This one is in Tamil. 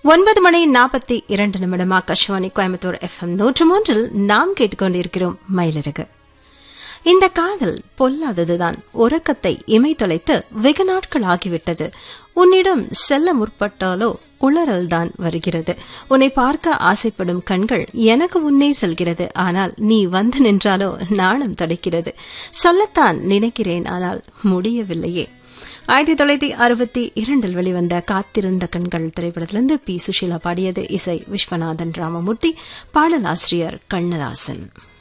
ஒன்பது மணி நாற்பத்தி இரண்டு நிமிடம் ஆகாஷவாணி கோயம்புத்தூர் எஃப்எம் நூற்று மூன்றில் நாம் கேட்டுக்கொண்டிருக்கிறோம் மயிலிறகு இந்த காதல் பொல்லாததுதான் உறக்கத்தை இமை தொலைத்து வெகு நாட்கள் ஆகிவிட்டது உன்னிடம் செல்ல முற்பட்டாலோ உளறல்தான் வருகிறது உன்னை பார்க்க ஆசைப்படும் கண்கள் எனக்கு முன்னே செல்கிறது ஆனால் நீ வந்து நின்றாலோ நாணம் தடைக்கிறது சொல்லத்தான் நினைக்கிறேன் ஆனால் முடியவில்லையே ஆயிரத்தி தொள்ளாயிரத்தி அறுபத்தி இரண்டில் வெளிவந்த காத்திருந்த கண்கள் திரைப்படத்திலிருந்து பி சுஷீலா பாடியது இசை விஸ்வநாதன் ராமமூர்த்தி பாடலாசிரியர் கண்ணதாசன்